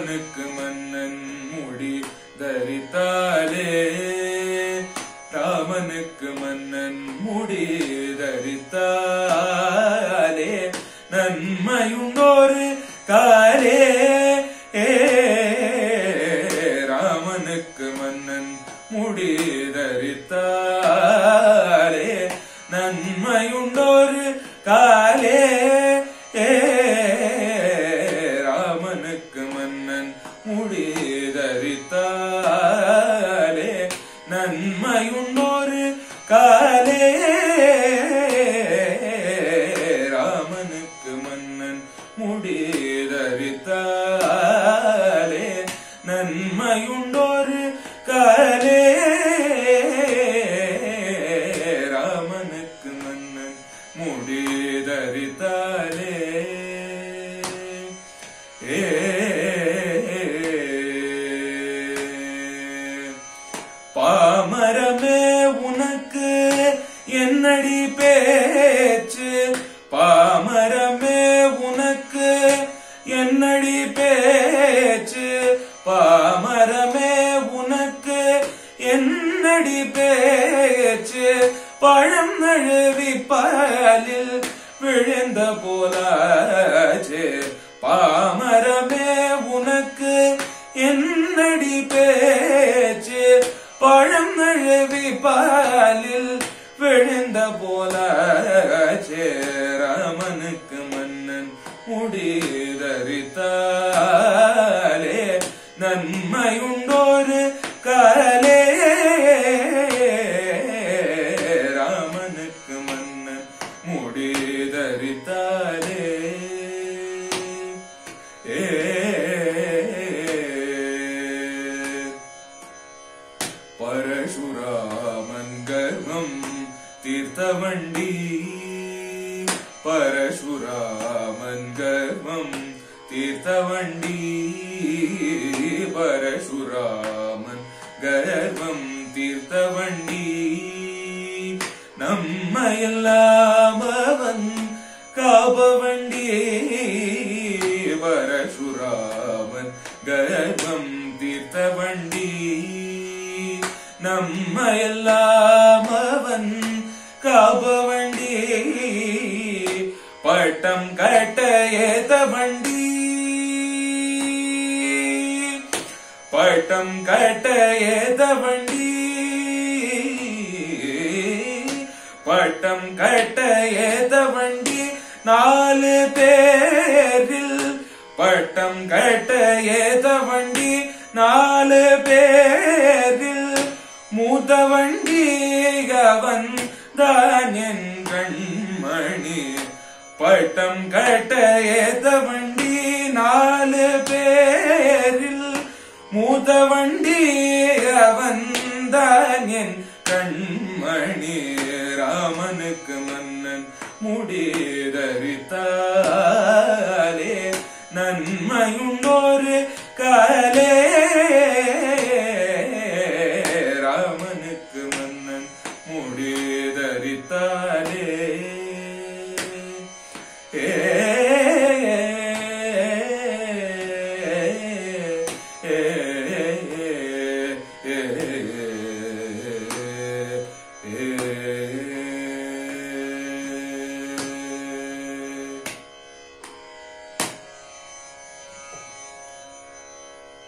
ராமனுக்கு மன்னன் முடி தரித்தாலே ராமனுக்கு மன்னன் முடி தரித்தாலே நன்மையுண்டோரு காலே ஏ ராமனுக்கு மன்னன் முடி தரித்தாலே நன்மையுண்டோரு காலே ஏ ராமனுக்கு மன்னன் முடி தரித்தாலே நன்மையுண்டோரு காலே ராமனுக்கு மன்னன் முடி தரித்தாலே நன்மையுண்டோரு காலே ராமனுக்கு மன்னன் முடி தரித்தாலே ஏ பாமரமே உனக்கு என்னடி பேச்சு பாமரமே உனக்கு என்னடி பேச்சு பாமரமே உனக்கு என்னடி பேச்சு பழம் நழுவி பாலில் விழுந்த போலாச்சு பாமரமே உனக்கு என்னடி பேச்சு பழம் நழுவி பாலில் விழுந்த போலாச்சு ராமனுக்கு மன்னன் முடிதறித்தாலே நன்மையுண்டோரு காலே ராமனுக்கு மன்னன் முடிதறித்தாலே ஏ பரசுராமன் கர்வம் தீர்த்தவண்டி பரசுராமன் கர்வம் தீர்த்தவண்டி பரசுராமன் கர்வம் தீர்த்தவண்டி நம்மையெல்லாம் அவன் காபவண்டி பரசுராமன் கர்வம் தீர்த்தவண்டி நம்மையெல்லாம் அவன் காபவண்டி பட்டம் கட்ட ஏத்த வண்டி பட்டம் கட்ட ஏத்த வண்டி பட்டம் கட்ட ஏத்த வண்டி நாலு பேரில் பட்டம் கட்ட ஏத்த வண்டி நாலு பேரில் மூத்த வண்டி அவன் தான் என் கண்மணி பட்டம் கட்ட ஏத்த வண்டி நாலு பேரில் மூத்த வண்டி அவன் தான் என் கண்மணி ராமனுக்கு மன்னன் முடிதறித்தாலே நன்மையுண்டோரு காலே ராமனுக்கு மன்னன் முடிதறித்தாலே